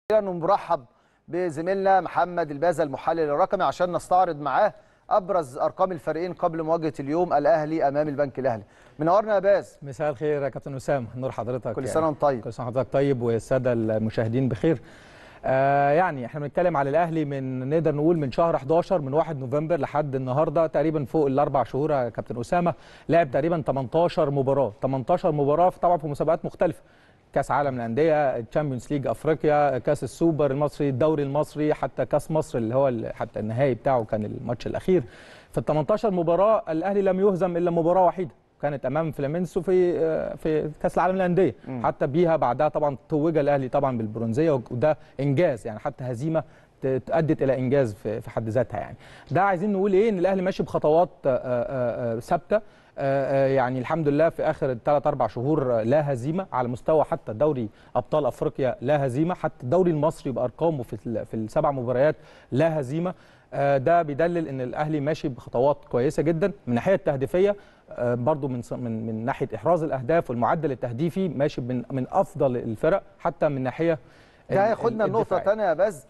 نرحب بزميلنا محمد البازا المحلل الرقمي عشان نستعرض معاه ابرز ارقام الفريقين قبل مواجهه اليوم الاهلي امام البنك الاهلي منورنا يا باز مساء الخير يا كابتن اسامه نور حضرتك كل سنه وانت طيب كل سنه وحضرتك طيب والساده المشاهدين بخير آه يعني احنا بنتكلم على الاهلي من نقدر نقول من شهر 11 من 1 نوفمبر لحد النهارده تقريبا فوق الاربع شهور يا كابتن اسامه لعب تقريبا 18 مباراه 18 مباراه طبعا في مسابقات مختلفه كاس عالم الانديه الشامبيونز ليج افريقيا كاس السوبر المصري الدوري المصري حتى كاس مصر اللي هو حتى النهائي بتاعه كان الماتش الاخير في ال 18 مباراه الاهلي لم يهزم الا مباراه وحيده كانت امام فلامينسو في في كاس العالم للانديه حتى بيها بعدها طبعا توج الاهلي طبعا بالبرونزيه وده انجاز يعني حتى هزيمه ادت الى انجاز في حد ذاتها يعني ده عايزين نقول ايه ان الاهلي ماشي بخطوات ثابته يعني الحمد لله في اخر الثلاث اربع شهور لا هزيمه على مستوى حتى دوري ابطال افريقيا لا هزيمه حتى الدوري المصري بارقامه في في السبع مباريات لا هزيمه ده بيدلل ان الاهلي ماشي بخطوات كويسه جدا من الناحيه التهديفيه برضو من من من ناحيه احراز الاهداف والمعدل التهديفي ماشي من من افضل الفرق حتى من ناحيه ده هياخدنا لنقطه ثانيه يا باز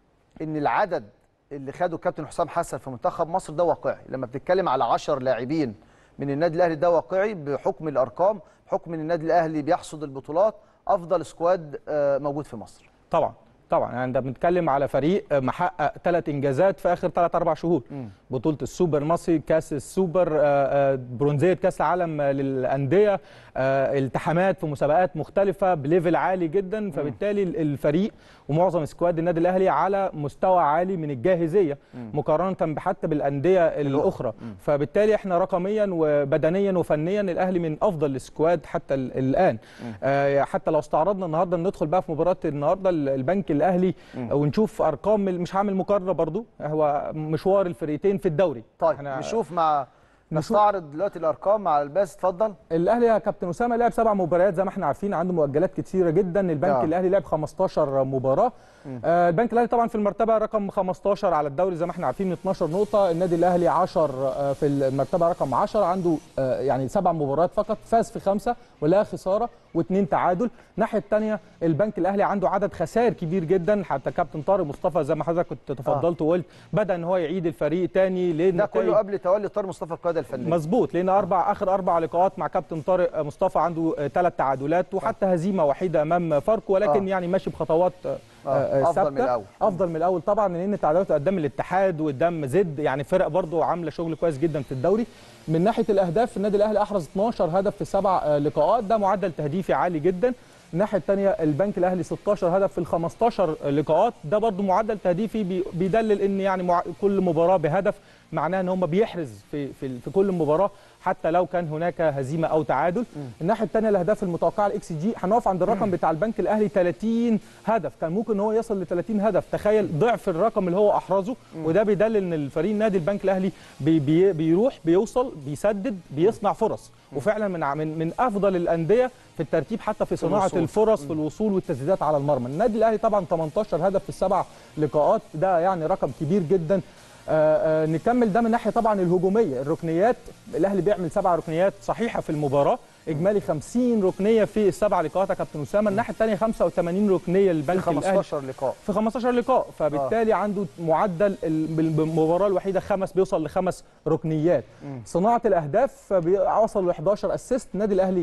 ان العدد اللي خده كابتن حسام حسن في منتخب مصر ده واقعي لما بتتكلم على 10 لاعبين من النادي الاهلي ده واقعي بحكم الارقام بحكم ان النادي الاهلي بيحصد البطولات افضل سكواد موجود في مصر طبعا طبعا يعني ده بنتكلم على فريق محقق ثلاث انجازات في اخر ثلاث اربع شهور م. بطوله السوبر المصري كاس السوبر برونزيه كاس العالم للانديه التحامات في مسابقات مختلفه بليفل عالي جدا فبالتالي الفريق ومعظم سكواد النادي الاهلي على مستوى عالي من الجاهزيه م. مقارنه حتى بالانديه الاخرى م. فبالتالي احنا رقميا وبدنيا وفنيا الاهلي من افضل السكواد حتى الان حتى لو استعرضنا النهارده ندخل بقى في مباراه النهارده البنك الاهلي م. ونشوف ارقام مش هعمل مقارنه برضو هو مشوار الفريقين في الدوري طيب احنا نشوف مع نستعرض دلوقتي الارقام مع الباس اتفضل الاهلي يا كابتن اسامه لعب سبع مباريات زي ما احنا عارفين عنده مؤجلات كتيره جدا البنك آه. الاهلي لعب 15 مباراه آه البنك الاهلي طبعا في المرتبه رقم 15 على الدوري زي ما احنا عارفين من 12 نقطه النادي الاهلي 10 آه في المرتبه رقم 10 عنده آه يعني سبع مباريات فقط فاز في خمسه ولا خساره واثنين تعادل الناحيه الثانيه البنك الاهلي عنده عدد خسائر كبير جدا حتى كابتن طارق مصطفى زي ما حضرتك كنت تفضلت آه. وقلت بدا ان هو يعيد الفريق تاني لان ده كله قبل تولي طارق مصطفى القياده الفنيه مظبوط لان اربع اخر اربع لقاءات مع كابتن طارق مصطفى عنده ثلاث تعادلات وحتى آه. هزيمه وحيده امام فاركو ولكن آه. يعني ماشي بخطوات آه. افضل من الاول افضل من الاول طبعا لان تعادلاته قدام الاتحاد وقدام زد يعني فرق برضو عامله شغل كويس جدا في الدوري من ناحيه الاهداف النادي الاهلي احرز 12 هدف في سبع لقاءات ده معدل تهديفي عالي جدا الناحيه الثانيه البنك الاهلي 16 هدف في ال 15 لقاءات ده برضو معدل تهديفي بيدلل ان يعني كل مباراه بهدف معناه ان هم بيحرز في في, في كل مباراه حتى لو كان هناك هزيمه او تعادل م. الناحيه الثانيه الاهداف المتوقعه الاكس جي هنقف عند الرقم م. بتاع البنك الاهلي 30 هدف كان ممكن ان هو يصل ل 30 هدف تخيل ضعف الرقم اللي هو احرزه م. وده بيدلل ان الفريق نادي البنك الاهلي بي بي بيروح بيوصل بيسدد بيصنع فرص وفعلا من من من افضل الانديه في الترتيب حتى في صناعه الوصول. الفرص في الوصول والتسديدات على المرمى النادي الاهلي طبعا 18 هدف في السبع لقاءات ده يعني رقم كبير جدا آآ آآ نكمل ده من ناحيه طبعا الهجوميه الركنيات الاهلي بيعمل سبع ركنيات صحيحه في المباراه اجمالي 50 ركنيه في السبع لقاءات يا كابتن اسامه الناحيه الثانيه 85 ركنيه للبنك في 15 لقاء في 15 لقاء فبالتالي آه. عنده معدل بالمباراه الوحيده خمس بيوصل لخمس ركنيات م. صناعه الاهداف وصل ل 11 اسيست النادي الاهلي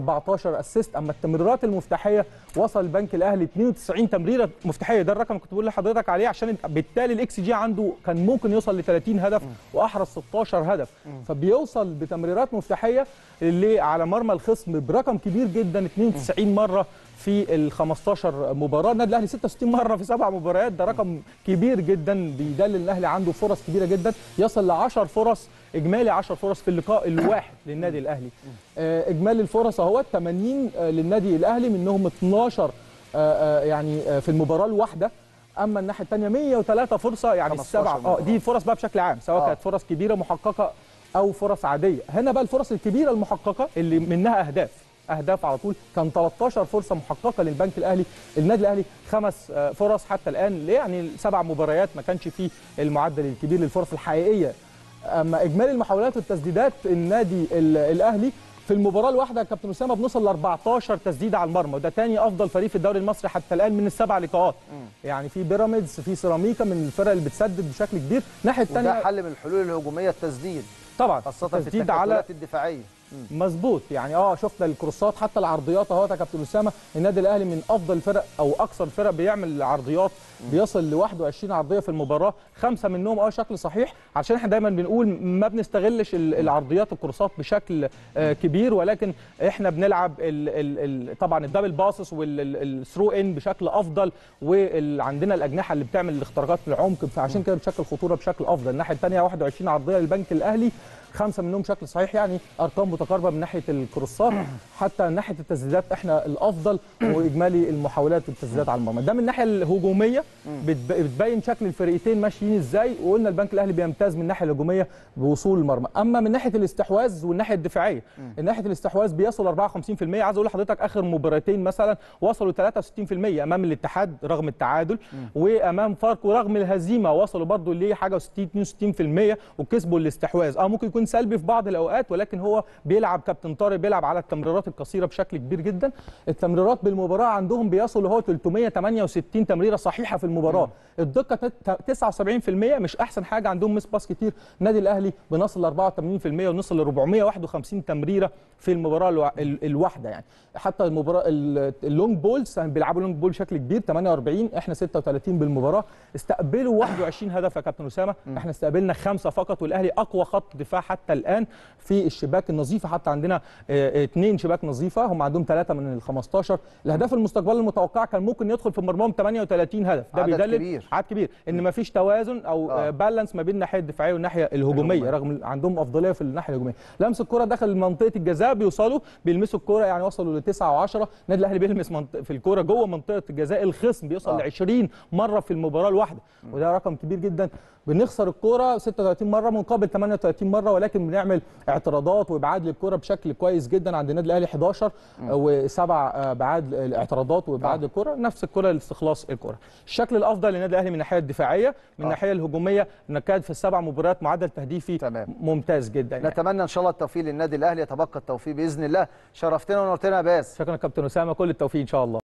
14 اسيست اما التمريرات المفتاحيه وصل البنك الاهلي 92 تمريره مفتاحيه ده الرقم كنت بقول لحضرتك عليه عشان بالتالي الاكس جي عنده كان ممكن يوصل ل 30 هدف م. واحرز 16 هدف م. فبيوصل بتمريرات مفتاحيه اللي على مرمى الخصم برقم كبير جدا 92 مره في ال 15 مباراه النادي الاهلي 66 مره في سبع مباريات ده رقم كبير جدا بيدلل الاهلي عنده فرص كبيره جدا يصل ل 10 فرص اجمالي 10 فرص في اللقاء الواحد للنادي الاهلي اجمالي الفرص اهو 80 للنادي الاهلي منهم 12 يعني في المباراه الواحده اما الناحيه الثانيه 103 فرصه يعني السبعه اه دي فرص بقى بشكل عام سواء آه. كانت فرص كبيره محققه او فرص عاديه هنا بقى الفرص الكبيره المحققه اللي منها اهداف اهداف على طول كان 13 فرصه محققه للبنك الاهلي النادي الاهلي خمس فرص حتى الان يعني سبع مباريات ما كانش فيه المعدل الكبير للفرص الحقيقيه اما اجمالي المحاولات والتسديدات النادي الاهلي في المباراه الواحده يا كابتن اسامه بنوصل ل 14 تسديده على المرمى وده تاني افضل فريق في الدوري المصري حتى الان من السبع لقاءات يعني في بيراميدز في سيراميكا من الفرق اللي بتسدد بشكل كبير الناحيه وده الثانيه حل من الحلول الهجوميه التسديد طبعا خاصه في التسديد على التكتلات الدفاعيه مظبوط يعني اه شفنا الكروسات حتى العرضيات اهوت يا كابتن اسامه النادي الاهلي من افضل الفرق او اكثر الفرق بيعمل عرضيات بيصل ل 21 عرضيه في المباراه خمسه منهم اه شكل صحيح عشان احنا دايما بنقول ما بنستغلش ال- العرضيات الكروسات بشكل آه كبير ولكن احنا بنلعب ال ال ال طبعا الدبل باسس والثرو ان بشكل افضل وعندنا الاجنحه اللي بتعمل الاختراقات في العمق فعشان كده بتشكل خطوره بشكل افضل الناحيه الثانيه 21 عرضيه للبنك الاهلي خمسه منهم بشكل صحيح يعني ارقام متقاربه من ناحيه الكروسات حتى من ناحيه التسديدات احنا الافضل واجمالي المحاولات والتسديدات على المرمى ده من الناحيه الهجوميه بتب- بتبين شكل الفريقين ماشيين ازاي وقلنا البنك الاهلي بيمتاز من الناحيه الهجوميه بوصول المرمى اما من ناحيه الاستحواذ والناحيه الدفاعيه من ناحيه الاستحواذ بيصل 54% عايز اقول لحضرتك اخر مباراتين مثلا وصلوا 63% امام الاتحاد رغم التعادل وامام فاركو رغم الهزيمه وصلوا برضو لحاجه 60 62% وكسبوا الاستحواذ اه ممكن يكون سلبي في بعض الاوقات ولكن هو بيلعب كابتن طارق بيلعب على التمريرات القصيره بشكل كبير جدا التمريرات بالمباراه عندهم بيصل هو 368 تمريره صحيحه في المباراه الدقه تت- 79% مش احسن حاجه عندهم مس باس كتير النادي الاهلي بنصل ل 84% ونصل ل 451 تمريره في المباراه الوا- ال- الواحده يعني حتى المباراه ال- اللونج بولز بيلعبوا لونج بول بشكل كبير 48 احنا 36 بالمباراه استقبلوا 21 هدف يا كابتن اسامه احنا استقبلنا خمسه فقط والاهلي اقوى خط دفاع حتى الان في الشباك النظيفه حتى عندنا آه، اثنين شباك نظيفه هم عندهم ثلاثه من ال 15 الاهداف المستقبليه المتوقعه كان ممكن يدخل في مرماهم 38 هدف ده عدد بيدلل كبير. عدد كبير ان ما فيش توازن او آه. آه. بالانس ما بين الناحيه الدفاعيه والناحيه الهجوميه رغم عندهم افضليه في الناحيه الهجوميه لمس الكره داخل منطقه الجزاء بيوصلوا بيلمسوا الكره يعني وصلوا ل 9 و10 النادي الاهلي بيلمس منطقة في الكره جوه منطقه الجزاء الخصم بيوصل آه. ل 20 مره في المباراه الواحده وده رقم كبير جدا بنخسر الكره 36 مره مقابل 38 مره ولكن بنعمل اعتراضات وابعاد للكره بشكل كويس جدا عند النادي الاهلي 11 وسبع آه، ابعاد الاعتراضات وابعاد آه. الكره نفس الكره لاستخلاص الكره الشكل الافضل للنادي الاهلي من الناحيه الدفاعيه من آه. الناحيه الهجوميه نكاد في السبع مباريات معدل تهديفي تمام. ممتاز جدا يعني. نتمنى ان شاء الله التوفيق للنادي الاهلي يتبقى التوفيق باذن الله شرفتنا ونورتنا يا باز شكرا كابتن اسامه كل التوفيق ان شاء الله